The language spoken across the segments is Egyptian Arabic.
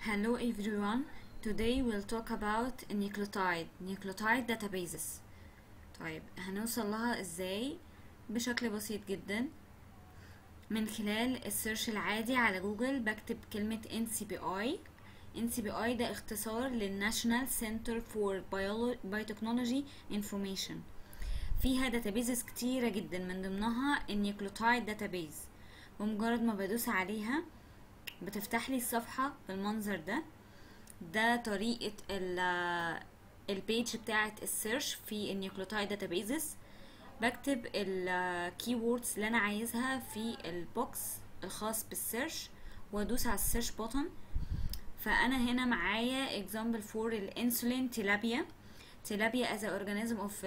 Hello everyone. Today we'll talk about nucleotide nucleotide databases. طيب هنوصل لها ازاي بشكل بسيط جدا من خلال السيرش العادي على جوجل بكتب كلمة NCBI NCBI ده اختصار للناشونال سنتر فور بايوتكنولوجي انفورميشن فيها داتابيزز كتيرة جدا من ضمنها النيوكليوتايد داتابيز بمجرد ما بدوس عليها بتفتح لي الصفحة بالمنظر ده ده طريقة ال البيج بتاعة السيرش في النيوكليوتايد داتابيزز بكتب الكي ووردز اللي انا عايزها في البوكس الخاص بالسيرش وادوس على السيرش بوتن فانا هنا معايا example for الانسولين تيلابيا تيلابيا as a organism of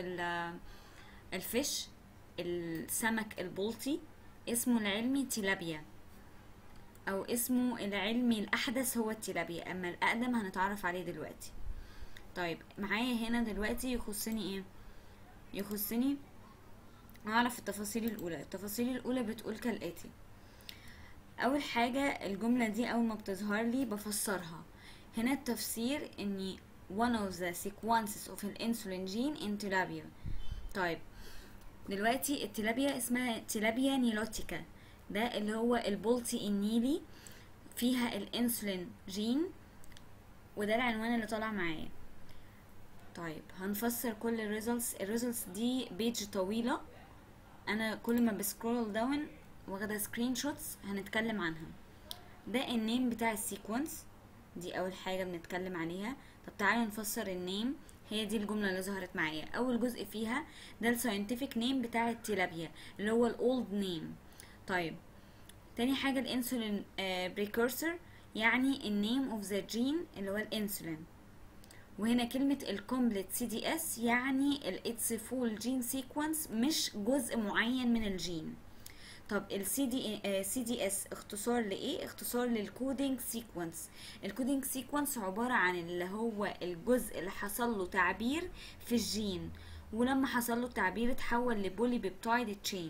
الفيش السمك البلطي اسمه العلمي تيلابيا او اسمه العلمي الاحدث هو التيلابيا اما الاقدم هنتعرف عليه دلوقتي طيب معايا هنا دلوقتي يخصني ايه يخصني اعرف التفاصيل الاولى التفاصيل الاولى بتقول كالاتي اول حاجه الجمله دي اول ما بتظهر لي بفسرها هنا التفسير اني one of the sequences of الانسولين gene in tilapia طيب دلوقتي التلابيا اسمها تلابيا نيلوتيكا ده اللي هو البلطي النيلي فيها الانسولين جين وده العنوان اللي طالع معايا طيب هنفسر كل الريزلتس الريزلتس دي بيج طويلة انا كل ما بسكرول داون واخدة سكرين شوتس هنتكلم عنها ده النيم بتاع السيكونس دي اول حاجة بنتكلم عليها طب تعالوا نفسر النيم هي دي الجملة اللي ظهرت معايا اول جزء فيها ده الساينتفك نيم بتاع التيلابيا اللي هو الاولد نيم طيب تاني حاجة الانسولين بريكورسور يعني النيم اوف ذا جين اللي هو الانسولين وهنا كلمة الكومبليت سي دي اس يعني الاتس فول جين سيكونس مش جزء معين من الجين طب السي دي سي دي اس اختصار لايه اختصار للكودينج سيكونس الكودينج سيكونس عبارة عن اللي هو الجزء اللي حصل له تعبير في الجين ولما حصل له التعبير اتحول لبولي بيبتايد تشين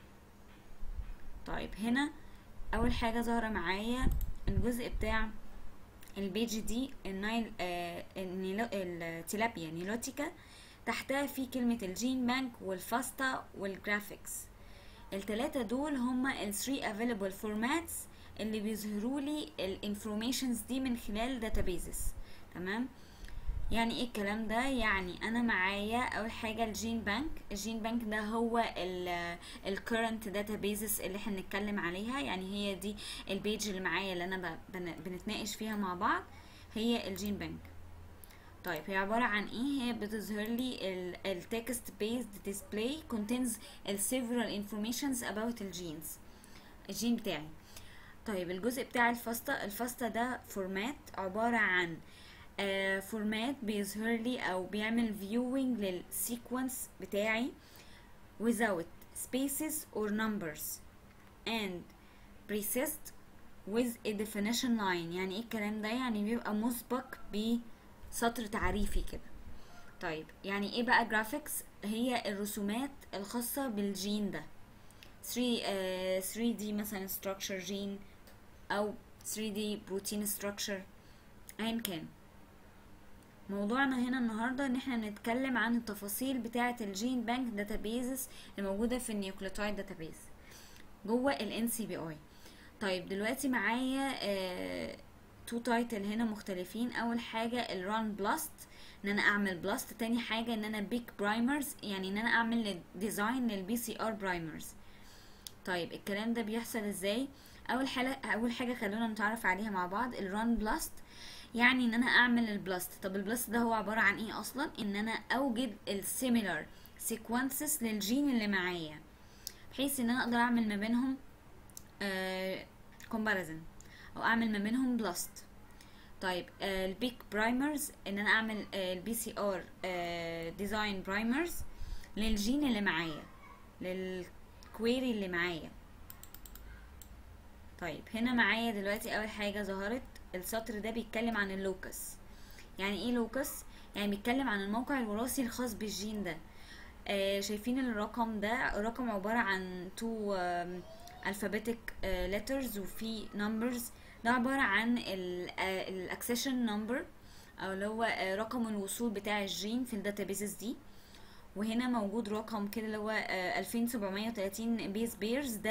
طيب هنا اول حاجة ظاهرة معايا الجزء بتاع البيج دي النايل آه التيلابيا نيلوتيكا تحتها في كلمة الجين بانك والفاستا والجرافيكس التلاتة دول هما ال 3 available formats اللي بيظهروا لي الانفورميشنز دي من خلال داتابيزز تمام يعني ايه الكلام ده يعني انا معايا اول حاجه الجين بانك الجين بانك ده هو الكرنت داتابيزز اللي احنا بنتكلم عليها يعني هي دي البيج اللي معايا اللي انا بنتناقش فيها مع بعض هي الجين بانك طيب هي عبارة عن ايه هي بتظهر لي التكست بيزد ديسبلاي contains several informations about الجينز الجين بتاعي طيب الجزء بتاع الفاستا الفاستا ده فورمات عبارة عن فورمات uh, بيظهر لي او بيعمل viewing للسيكونس بتاعي without spaces or numbers and precessed with a definition line يعني ايه الكلام ده يعني بيبقى مسبق بسطر تعريفي كده طيب يعني ايه بقى جرافيكس هي الرسومات الخاصة بالجين ده 3 uh, 3D مثلا structure جين او 3D protein structure ايا كان موضوعنا هنا النهارده ان احنا نتكلم عن التفاصيل بتاعه الجين بانك داتابيزز الموجوده في النيوكليوتايد داتابيز جوه الان سي بي اي طيب دلوقتي معايا آه تو تايتل هنا مختلفين اول حاجه الران بلاست ان انا اعمل بلاست تاني حاجه ان انا بيك برايمرز يعني ان انا اعمل ديزاين للبي سي ار برايمرز طيب الكلام ده بيحصل ازاي اول حاجه اول حاجه خلونا نتعرف عليها مع بعض الران بلاست يعني ان انا اعمل البلاست طب البلاست ده هو عبارة عن ايه اصلا ان انا اوجد السيميلر سيكونسز للجين اللي معايا بحيث ان انا اقدر اعمل ما بينهم كومباريزن او اعمل ما بينهم بلاست طيب البيك برايمرز ان انا اعمل البي سي ار ديزاين برايمرز للجين اللي معايا للكويري اللي معايا طيب هنا معايا دلوقتي اول حاجه ظهرت السطر ده بيتكلم عن اللوكس يعني ايه لوكس يعني بيتكلم عن الموقع الوراثي الخاص بالجين ده آه شايفين الرقم ده الرقم عبارة عن تو alphabetic letters وفي numbers ده عبارة عن الاكسيشن نمبر او اللي هو آه، رقم الوصول بتاع الجين في الداتابيزز دي وهنا موجود رقم كده اللي هو آه، 2730 بيز بيرز ده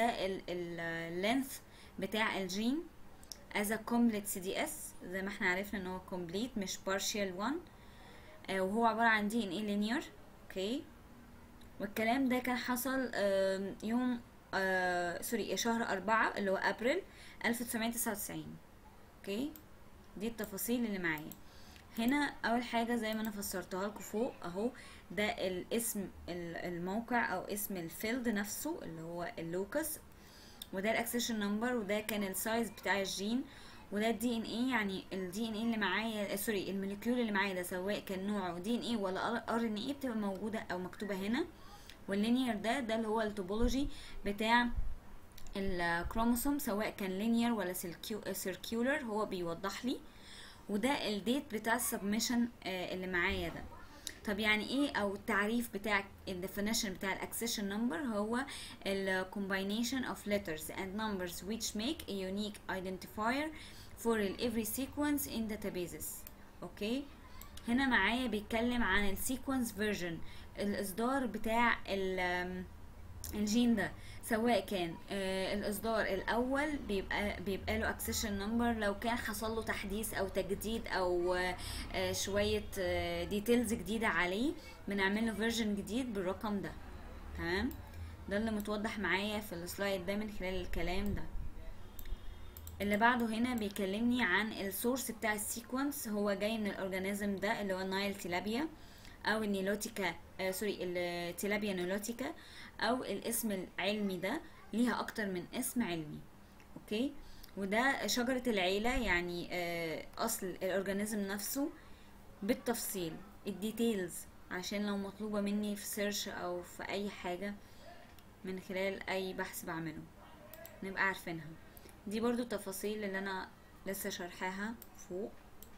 اللينث بتاع الجين as a complete CDS زي ما احنا عرفنا ان هو complete مش partial one آه، وهو عبارة عن دي ان اي linear اوكي والكلام ده كان حصل آم، يوم آه سوري شهر أربعة اللي هو أبريل ألف تسعمية تسعة وتسعين اوكي دي التفاصيل اللي معايا هنا أول حاجة زي ما أنا فسرتها لكم فوق أهو ده الاسم ال- الموقع أو اسم الفيلد نفسه اللي هو اللوكس وده الاكسيشن نمبر وده كان السايز بتاع الجين وده الدي ان اي يعني الدي ان اي اللي معايا آه، سوري الموليكيول اللي معايا ده سواء كان نوعه دي ان اي ولا ار ان اي بتبقى موجوده او مكتوبه هنا واللينير ده ده اللي هو التوبولوجي بتاع الكروموسوم سواء كان لينير ولا سيركيولر هو بيوضح لي وده الديت بتاع السبمشن اللي معايا ده طب يعني ايه او التعريف بتاع الديفينيشن بتاع الاكسيشن نمبر هو ال combination of letters and numbers which make a unique identifier for every sequence in databases اوكي هنا معايا بيتكلم عن السيكونس فيرجن الاصدار بتاع ال الجين ده سواء كان آه الاصدار الاول بيبقى بيبقى له اكسيشن نمبر لو كان حصل له تحديث او تجديد او آه آه شويه آه ديتيلز جديده عليه بنعمل له فيرجن جديد بالرقم ده تمام ده اللي متوضح معايا في السلايد ده من خلال الكلام ده اللي بعده هنا بيكلمني عن السورس بتاع السيكونس هو جاي من الاورجانيزم ده اللي هو النايل تيلابيا او النيلوتيكا آه سوري التيلابيا نيلوتيكا او الاسم العلمي ده ليها اكتر من اسم علمي اوكي وده شجرة العيلة يعني آه اصل الاورجانيزم نفسه بالتفصيل الديتيلز عشان لو مطلوبة مني في سيرش او في اي حاجة من خلال اي بحث بعمله نبقى عارفينها دي برضو التفاصيل اللي انا لسه شرحاها فوق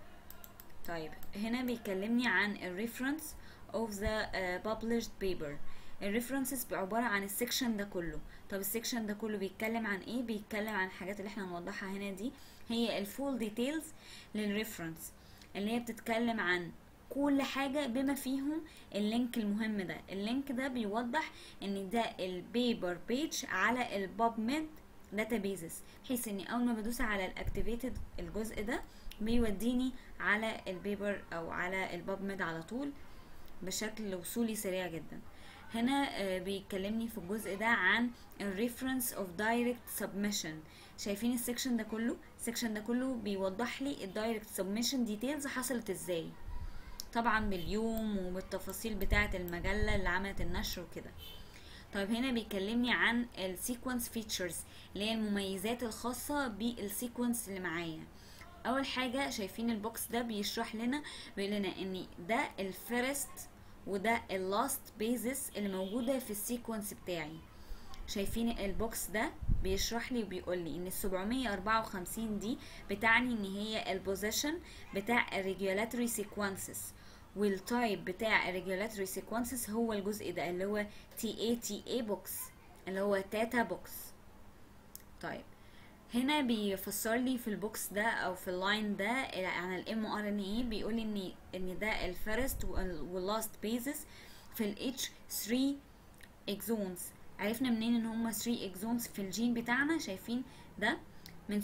طيب هنا بيكلمني عن الريفرنس of the uh, published paper الريفرنسز عبارة عن السكشن ده كله طب السكشن ده كله بيتكلم عن ايه بيتكلم عن الحاجات اللي احنا هنوضحها هنا دي هي الفول ديتيلز للريفرنس اللي هي بتتكلم عن كل حاجة بما فيهم اللينك المهم ده اللينك ده بيوضح ان ده البيبر بيج على الباب ميد داتابيزز بحيث اني اول ما بدوس على الاكتيفيتد الجزء ده بيوديني على البيبر او على الباب ميد على طول بشكل وصولي سريع جدا هنا بيكلمني في الجزء ده عن الريفرنس اوف دايركت سبمشن شايفين السكشن ده كله السكشن ده كله بيوضح لي الدايركت سبمشن ديتيلز حصلت ازاي طبعا باليوم وبالتفاصيل بتاعه المجله اللي عملت النشر وكده طيب هنا بيكلمني عن السيكونس فيتشرز اللي هي المميزات الخاصه بالسيكونس اللي معايا اول حاجه شايفين البوكس ده بيشرح لنا بيقول لنا ان ده الفيرست وده اللاست بيزس اللي موجوده في السيكونس بتاعي شايفين البوكس ده بيشرح لي وبيقول لي ان ال 754 دي بتعني ان هي البوزيشن بتاع الريجولاتوري سيكونسز والتايب بتاع الريجولاتوري سيكونسز هو الجزء ده اللي هو تي اي تي اي بوكس اللي هو تاتا بوكس طيب هنا بيفسر لي في البوكس ده او في اللاين ده عن الام ار ان اي بيقول لي ان ان ده الفيرست واللاست بيزس في الاتش 3 اكزونز عرفنا منين ان هما 3 اكزونز في الجين بتاعنا شايفين ده من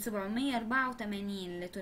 784 ل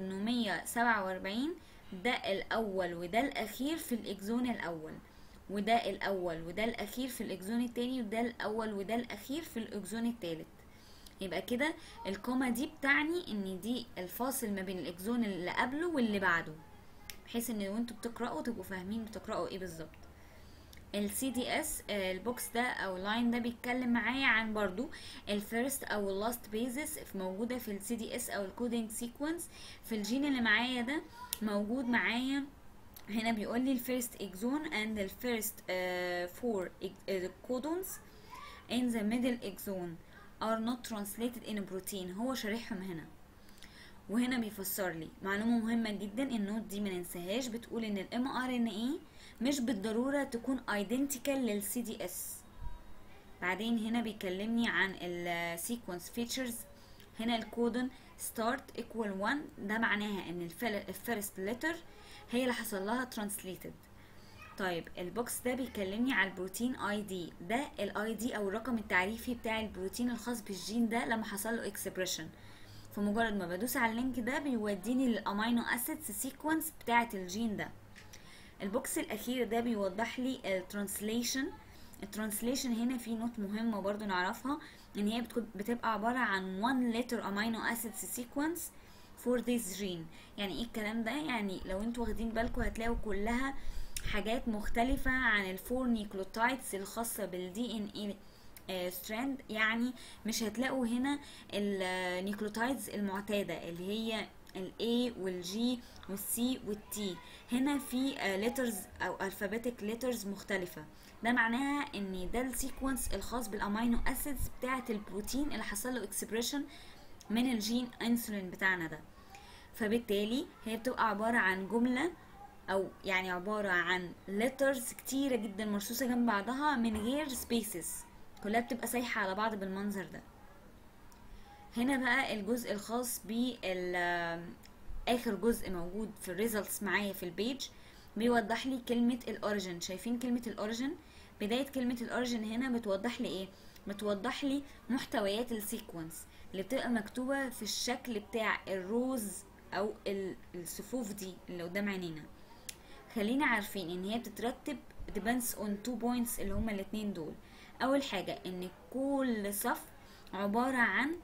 847 ده الاول وده الاخير في الاكزون الاول وده الاول وده الاخير في الاكزون التاني وده الاول وده الاخير في الاكزون التالت يبقى كده الكوما دي بتعني ان دي الفاصل ما بين الاكزون اللي قبله واللي بعده بحيث ان وانتوا بتقراوا تبقوا فاهمين بتقراوا ايه بالظبط السي دي اس البوكس ده او لاين ده بيتكلم معايا عن برضو الفيرست او اللاست بيزس موجوده في السي دي اس او الكودينج سيكونس في الجين اللي معايا ده موجود معايا هنا بيقول لي الفيرست اكزون and the first uh, four uh, codons in the middle exon are not translated in a protein هو شارحهم هنا وهنا بيفسر لي معلومة مهمة جدا النوت دي ما ننساهاش بتقول ان الام ار ان اي مش بالضرورة تكون identical للسي دي اس بعدين هنا بيكلمني عن السيكونس فيتشرز هنا الكودون start equal 1 ده معناها ان الفيرست letter هي اللي حصل لها translated طيب البوكس ده بيكلمني على البروتين اي دي ده الاي دي او الرقم التعريفي بتاع البروتين الخاص بالجين ده لما حصل له اكسبريشن فمجرد ما بدوس على اللينك ده بيوديني للامينو اسيدز سيكونس بتاعه الجين ده البوكس الاخير ده بيوضح لي الترانسليشن الترانسليشن هنا في نوت مهمه برضو نعرفها ان هي بتبقى عباره عن 1 letter amino acids sequence for this gene يعني ايه الكلام ده يعني لو انتوا واخدين بالكم هتلاقوا كلها حاجات مختلفة عن الفور نيكلوتايدز الخاصة بالدي ان اي ستراند يعني مش هتلاقوا هنا النيكلوتايدز المعتادة اللي هي ال A وال G وال C وال T هنا في letters او alphabetic letters مختلفة ده معناها ان ده السيكونس الخاص بالامينو اسيدز بتاعة البروتين اللي حصل له اكسبريشن من الجين انسولين بتاعنا ده فبالتالي هي بتبقى عبارة عن جملة او يعني عبارة عن letters كتيرة جدا مرصوصة جنب بعضها من غير spaces كلها بتبقى سايحة على بعض بالمنظر ده هنا بقى الجزء الخاص بال اخر جزء موجود في الريزلتس معايا في البيج بيوضح لي كلمة الاوريجن شايفين كلمة الاوريجن بداية كلمة الاوريجن هنا بتوضح لي ايه بتوضح لي محتويات السيكونس اللي بتبقى مكتوبة في الشكل بتاع الروز او الصفوف دي اللي قدام عينينا خلينا عارفين ان هي بتترتب depends on two points اللي هما الاتنين دول اول حاجة ان كل صف عبارة عن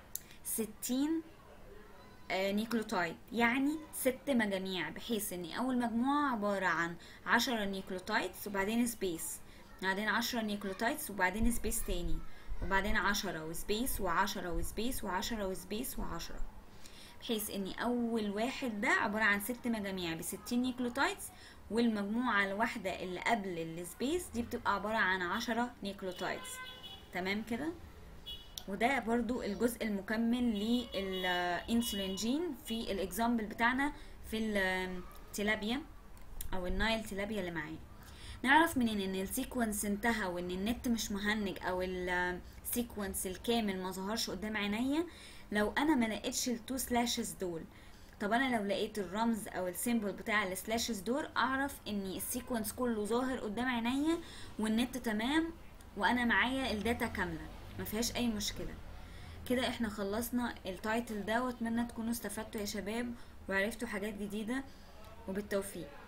ستين نيكلوتايد يعني ست مجاميع بحيث ان اول مجموعة عبارة عن عشرة نيكلوتايدز وبعدين سبيس بعدين عشرة نيكلوتايدز وبعدين سبيس تاني وبعدين عشرة وسبيس وعشرة وسبيس وعشرة وسبيس وعشرة بحيث ان اول واحد ده عبارة عن ست مجاميع بستين نيكلوتايدز والمجموعة الواحدة اللي قبل السبيس دي بتبقى عبارة عن عشرة نيكلوتايدز تمام كده وده برضو الجزء المكمل للانسولين جين في الاكزامبل بتاعنا في التلابيا او النايل تلابيا اللي معايا نعرف منين ان السيكونس انتهى وان النت مش مهنج او السيكونس الكامل ما ظهرش قدام عينيا لو انا ما لقيتش التو سلاشز دول طب انا لو لقيت الرمز او السيمبل بتاع السلاشز دول اعرف ان السيكونس كله ظاهر قدام عينيا والنت تمام وانا معايا الداتا كامله ما فيهاش اي مشكله كده احنا خلصنا التايتل ده واتمنى تكونوا استفدتوا يا شباب وعرفتوا حاجات جديده وبالتوفيق